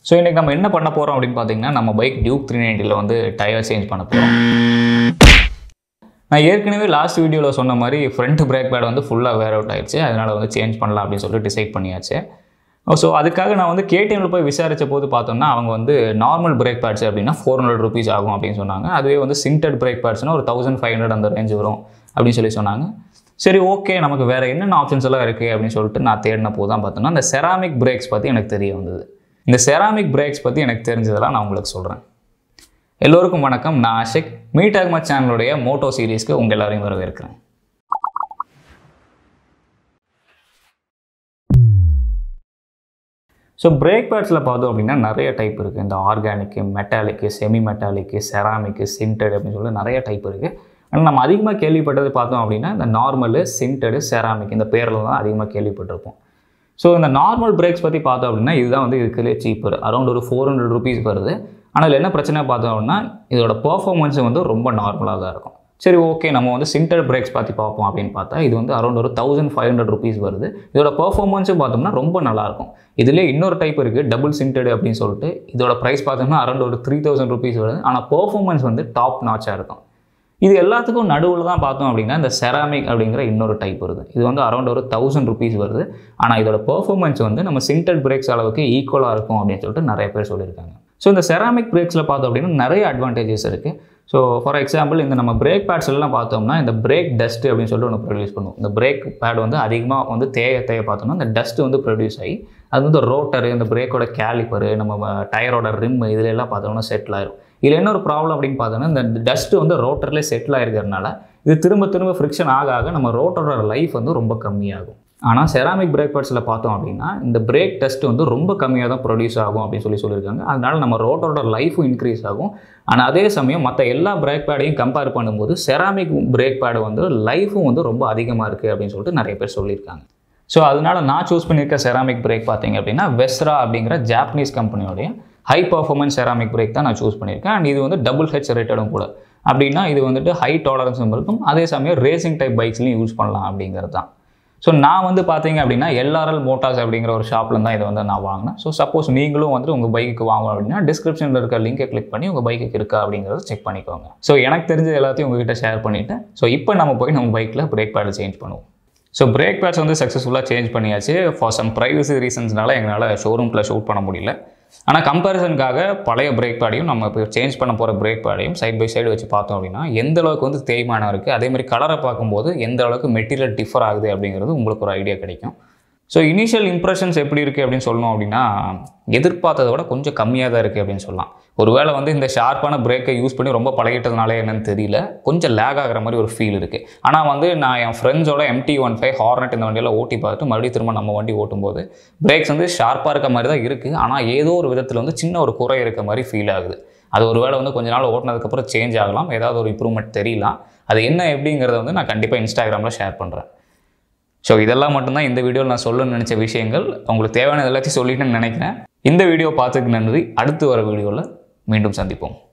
so இன்றைக்கி நம்ம என்ன பண்ண போகிறோம் அப்படின்னு பார்த்தீங்கன்னா நம்ம பைக் டியூக் த்ரீ நைன்ட்டியில் வந்து டயர் சேஞ்ச் பண்ண போகிறோம் நான் ஏற்கனவே லாஸ்ட் வீடியோவில் சொன்ன மாதிரி ஃப்ரண்ட் பிரேக் பேட் வந்து ஃபுல்லாக வேர் அவுட் ஆயிடுச்சு அதனால் வந்து சேஞ்ச் பண்ணலாம் அப்படின்னு சொல்லிட்டு டிசைட் பண்ணியாச்சு ஸோ அதுக்காக நான் வந்து கேடிஎம்மில் போய் விசாரித்த போது பார்த்தோம்னா அவங்க வந்து நார்மல் பிரேக் பேட்ஸ் அப்படின்னா ஃபோர் ஹண்ட்ரட் ருபீஸ் ஆகும் அப்படின்னு சொன்னாங்க அதுவே வந்து சிண்டட் பிரேக் பேட்ஸ்னால் ஒரு தௌசண்ட் ஃபைவ் ஹண்ட்ரட் அந்த ரேஞ்ச் வரும் அப்படின்னு சொல்லி சொன்னாங்க சரி ஓகே நமக்கு வேறு என்னென்ன ஆப்ஷன்ஸ் எல்லாம் இருக்குது அப்படின்னு சொல்லிட்டு நான் தேடின போது தான் பார்த்தோம்னா இந்த செராமிக் பிரேக்ஸ் பற்றி எனக்கு தெரிய வந்தது இந்த செராமிக் பிரேக்ஸ் பற்றி எனக்கு தெரிஞ்சதெல்லாம் நான் உங்களுக்கு சொல்கிறேன் எல்லோருக்கும் வணக்கம் நான் ஆஷிக் மீட் அகமத் சேனலுடைய மோட்டோ சீரீஸ்க்கு உங்கள் எல்லாரையும் வரவேற்கிறேன் ஸோ பிரேக் பேட்ஸில் பார்த்தோம் அப்படின்னா நிறைய டைப் இருக்குது இந்த ஆர்கானிக்கு மெட்டாலிக்கு செமி மெட்டாலிக்கு செராமிக்கு சிண்டட் அப்படின்னு சொல்லி நிறைய டைப் இருக்குது ஆனால் நம்ம அதிகமாக கேள்விப்பட்டது பார்த்தோம் அப்படின்னா இந்த நார்மலு சிண்டடு செராமிக் இந்த பேரில் தான் அதிகமாக கேள்விப்பட்டிருப்போம் ஸோ இந்த நார்மல் பிரேக்ஸ் பற்றி பார்த்தோம் அப்படின்னா இதுதான் வந்து இதுக்குள்ளே சீப்பர் அரௌண்ட் ஒரு ஃபோர் ஹண்ட்ரட் ருபீஸ் வருது ஆனால் என்ன பிரச்சனை பார்த்தோம் அப்படின்னா இதோட பர்ஃபார்மன்ஸ் வந்து ரொம்ப நார்மலாக தான் இருக்கும் சரி ஓகே நம்ம வந்து சிண்டர் பிரேக்ஸ் பார்த்து பார்ப்போம் அப்படின்னு பார்த்தா இது வந்து அரௌண்ட் ஒரு தௌசண்ட் ஃபைவ் ஹண்ட்ரட் ருபீஸ் வருது இதோட பர்ஃபார்மன்ஸும் பார்த்தோம்னா ரொம்ப நல்லாயிருக்கும் இதிலே இன்னொரு டைப் இருக்குது டபுள் சிண்டட் அப்படின்னு சொல்லிட்டு இதோட ப்ரைஸ் பார்த்தோம்னா அரௌண்ட் ஒரு த்ரீ தௌசண்ட் ருபீஸ் வருது ஆனால் பர்ஃபார்மன்ஸ் வந்து டாப் நாச்சாக இருக்கும் இது எல்லாத்துக்கும் நடுவில் தான் பார்த்தோம் அப்படின்னா இந்த செராமிக் அப்படிங்கிற இன்னொரு டைப் வருது இது வந்து அரௌண்ட் ஒரு தௌசண்ட் ருபீஸ் வருது ஆனால் இதோட பெர்ஃபார்மன்ஸ் வந்து நம்ம சிண்டட் பிரேக்ஸ் அளவுக்கு ஈக்குவலாக இருக்கும் அப்படின்னு சொல்லிட்டு நிறைய பேர் சொல்லியிருக்காங்க ஸோ இந்த செராமிக் பிரேக்ஸில் பார்த்தோம் அப்படின்னா நிறைய அட்வான்டேஜஸ் இருக்குது ஸோ ஃபார் எக்ஸாம்பிள் இந்த நம்ம பிரேக் பேட்ஸ் எல்லாம் பார்த்தோம்னா இந்த பிரேக் டஸ்ட் அப்படின்னு சொல்லிட்டு ஒன்று ப்ரொடியூஸ் பண்ணுவோம் இந்த பிரேக் பேட் வந்து அதிகமாக வந்து தேய தேய பார்த்தோம்னா இந்த டஸ்ட் வந்து ப்ரொடியூஸ் ஆகி அது வந்து ரோட்டரு இந்த பிரேக்கோட கேலிப்பரு நம்ம டயரோட ரிம் இதுல எல்லாம் பார்த்தோம்னா செட்டில் ஆயிரும் இதில் என்ன ஒரு ப்ராப்ளம் அப்படின்னு பார்த்தோன்னா இந்த டஸ்ட்டு வந்து ரோட்டர்லேயே செட்டில் ஆயிருக்கிறதுனால இது திரும்ப திரும்ப ஃப்ரிக்ஷன் ஆக ஆக நம்ம ரோட்டரோட லைஃப் வந்து ரொம்ப கம்மியாகும் ஆனால் செராமிக் பிரேக் பேட்ஸில் பார்த்தோம் அப்படின்னா இந்த பிரேக் டெஸ்ட் வந்து ரொம்ப கம்மியாக தான் ப்ரொடியூஸ் ஆகும் அப்படின்னு சொல்லி சொல்லியிருக்காங்க அதனால நம்ம ரோட்டரோட லைஃபும் இன்க்ரீஸ் ஆகும் ஆனால் அதே சமயம் மற்ற எல்லா பிரேக் பேடையும் கம்பேர் பண்ணும்போது செராமிக் பிரேக் பேடு வந்து லைஃபும் வந்து ரொம்ப அதிகமாக இருக்குது அப்படின்னு சொல்லிட்டு நிறைய பேர் சொல்லியிருக்காங்க ஸோ அதனால நான் சூஸ் பண்ணியிருக்க செராமிக் பிரேக் பார்த்தீங்க அப்படின்னா வெஸ்ரா அப்படிங்கிற ஜாப்பனீஸ் கம்பெனியோடைய ஹை பர்ஃபார்மன்ஸ் செராமிக் பிரேக் தான் நான் சூஸ் பண்ணியிருக்கேன் அண்ட் இது வந்து டபுள் ஹெச் ரேட்டடும் கூட அப்படின்னா இது வந்துட்டு ஹை டாலரன்ஸும் இருக்கும் அதே சமயம் ரேசிங் டைப் பைக்ஸ்லையும் யூஸ் பண்ணலாம் அப்படிங்கிறது தான் ஸோ நான் வந்து பார்த்தீங்க அப்படின்னா எல்ஆர்எல் மோட்டார்ஸ் அப்படிங்கிற ஒரு ஷாப்பில் தான் இதை வந்து நான் வாங்கினேன் ஸோ சப்போஸ் நீங்களும் வந்து உங்கள் பைக்கு வாங்கணும் அப்படின்னா டிஸ்கிரிப்ஷனில் இருக்க லிங்கை கிளிக் பண்ணி உங்கள் பைக்குக்கு இருக்கா அப்படிங்கிறத செக் பண்ணிக்கோங்க ஸோ எனக்கு தெரிஞ்ச எல்லாத்தையும் உங்ககிட்ட ஷேர் பண்ணிவிட்டேன் ஸோ இப்போ நம்ம போய் நம்ம பைக்கில் பிரேக் பேடை சேஞ்ச் பண்ணுவோம் ஸோ பிரேக் பேட்ஸ் வந்து சக்ஸஸ்ஃபுல்லாக சேஞ்ச் பண்ணியாச்சு ஃபார் சம் ப்ரைவசி ரீசன்ஸ்னால எங்களால் ஷோரூமில் ஷூட் பண்ண முடியல ஆனால் கம்பேரிசனுக்காக பழைய பிரேக் பேடையும் நம்ம இப்போ சேஞ்ச் பண்ண போகிற பிரேக் பேடையும் சைட் பை சைடு வச்சு பார்த்தோம் அப்படின்னா எந்த அளவுக்கு வந்து தேய்மானம் இருக்குது அதே மாதிரி கலரை பார்க்கும்போது எந்த அளவுக்கு மெட்டீரியல் டிஃபர் ஆகுது அப்படிங்கிறது உங்களுக்கு ஒரு ஐடியா கிடைக்கும் ஸோ இனிஷியல் இம்ப்ரெஷன்ஸ் எப்படி இருக்குது அப்படின்னு சொல்லணும் அப்படின்னா எதிர்பார்த்ததை விட கொஞ்சம் கம்மியாக தான் இருக்குது அப்படின்னு சொல்லலாம் ஒருவேளை வந்து இந்த ஷார்ப்பான பிரேக்கை யூஸ் பண்ணி ரொம்ப பழகிட்டதுனால என்னன்னு தெரியல கொஞ்சம் லேக் ஆகிற மாதிரி ஒரு ஃபீல் இருக்குது ஆனால் வந்து நான் என் ஃப்ரெண்ட்ஸோட எம்டி ஒன் ஃபைவ் ஹார்னட் இந்த வண்டியில் ஓட்டி பார்த்துட்டு மறுபடியும் திரும்ப நம்ம வண்டி ஓட்டும்போது பிரேக்ஸ் வந்து ஷார்ப்பாக இருக்க மாதிரி தான் இருக்குது ஆனால் ஏதோ ஒரு விதத்தில் வந்து சின்ன ஒரு குறை இருக்க மாதிரி ஃபீல் ஆகுது அது ஒரு வேளை வந்து கொஞ்ச நாள் ஓட்டினதுக்கப்புறம் சேஞ்ச் ஆகலாம் ஏதாவது ஒரு இம்ப்ரூவ்மெண்ட் தெரியலாம் அது என்ன எப்படிங்கிறத வந்து நான் கண்டிப்பாக இன்ஸ்டாகிராமில் ஷேர் பண்ணுறேன் ஸோ இதெல்லாம் மட்டும்தான் இந்த வீடியோவில் நான் சொல்லணும்னு நினச்ச விஷயங்கள் உங்களுக்கு தேவையான எல்லாத்தையும் சொல்லிட்டேன்னு நினைக்கிறேன் இந்த வீடியோ பார்த்ததுக்கு நன்றி அடுத்து வர வீடியோவில் மீண்டும் சந்திப்போம்